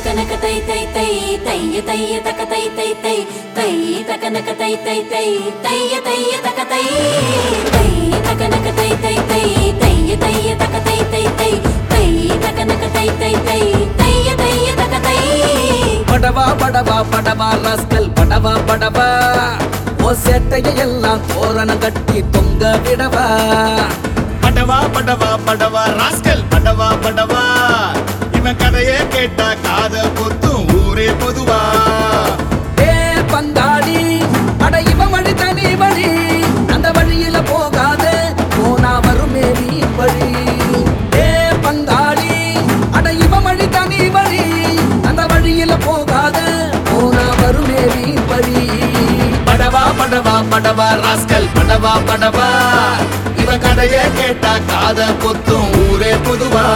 தகனக தை தை தை தைய தைய தக தை தை தை தை தகனக தை தை தை தைய தைய தக தை தை தகனக தை தை தை தைய தைய தக தை தை தை தை தகனக தை தை தை தைய தைய தக தை படவா படவா படவா ராஸ்கல் படவா படவா ஓ சேட்டைய எல்லாம் தோரணம் கட்டி தொங்க விடவா படவா படவா படவா ராஸ்கல் படவா படவா இவன் கதையே கேட்டா காத பொத்தும் ஊரே பொதுவா ஏ பங்காளி அட இவ வழி தனி வழி அந்த வழியில போகாத போனா வருமே நீ வழி ஏ பங்காளி அட இவ வழி தனி வழி அந்த வழியில போகாத போனா வருமே நீ வழி படவா படவா படவா ராஸ்கல் படவா படவா இவன் கதையே கேட்டா காத பொத்தும் ஊரே பொதுவா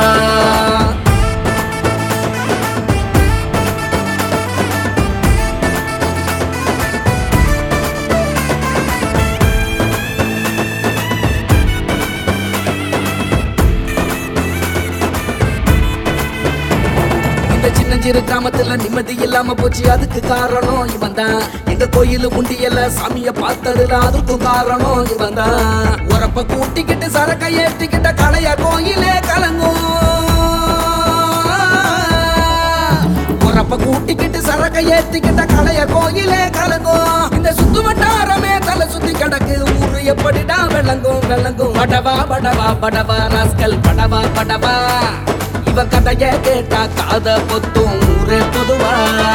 இந்த சின்னஞ்சிறு கிராமத்துல நிம்மதி இல்லாம போச்சு அதுக்கு காரணம் இவன் தான் எங்க கோயில் உண்டியல சாமிய பார்த்ததுல அதுக்கும் காரணம் இவன் தான் உரப்ப கூட்டிக்கிட்டு சரக்க ஏற்றிக்கிட்ட கலைய கோயிலே கலங்கும் உரப்ப கூட்டிக்கிட்டு சரக்க ஏத்திக்கிட்ட கலைய கோயிலே கலங்கும் இந்த சுத்து வட்டாரமே தலை சுத்தி கிடக்கு ஊரு எப்படிடா விளங்கும் விளங்கும் படவா படவா படவா ராஸ்கல் படவா படவா இவ கதைய கேட்டா காத பொத்தும் ஊரே பொதுவா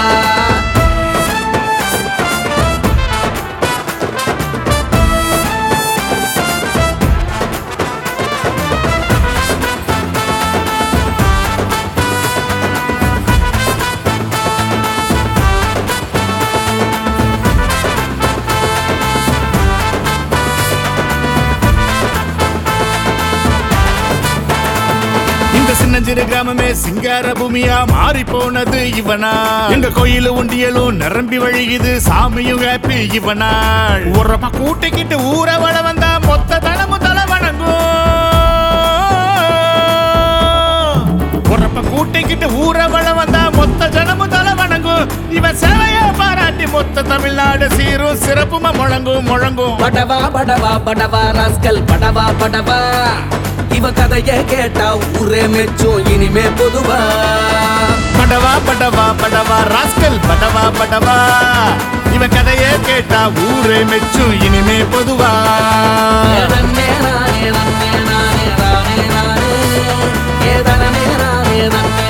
இந்த சின்னஞ்சிறு கிராமமே சிங்கார பூமியா மாறி போனது இவனா எங்க கோயிலு உண்டியலும் நிரம்பி வழியுது சாமியும் ஹாப்பி இவனா உரமா கூட்டிக்கிட்டு ஊர வள வந்தா மொத்த தளமும் தலை வணங்கும் உரப்ப கூட்டிக்கிட்டு ஊர வள வந்தா மொத்த ஜனமும் தலை வணங்கும் இவன் சேவைய பாராட்டி மொத்த தமிழ்நாடு சீரும் சிறப்புமா முழங்கும் முழங்கும் படவா படவா படவா ராஸ்கல் படவா படவா இவ கதைய கேட்டா ஊரே மெச்சும் இனிமே பொதுவா படவா படவா படவா ராஸ்கல் படவா படவா இவன் கதையே கேட்டா ஊரே மெச்சும் இனிமே பொதுவா ஏதன்னே நானே நன்னே நானே நானே நானே ஏதனனே நானே நன்னே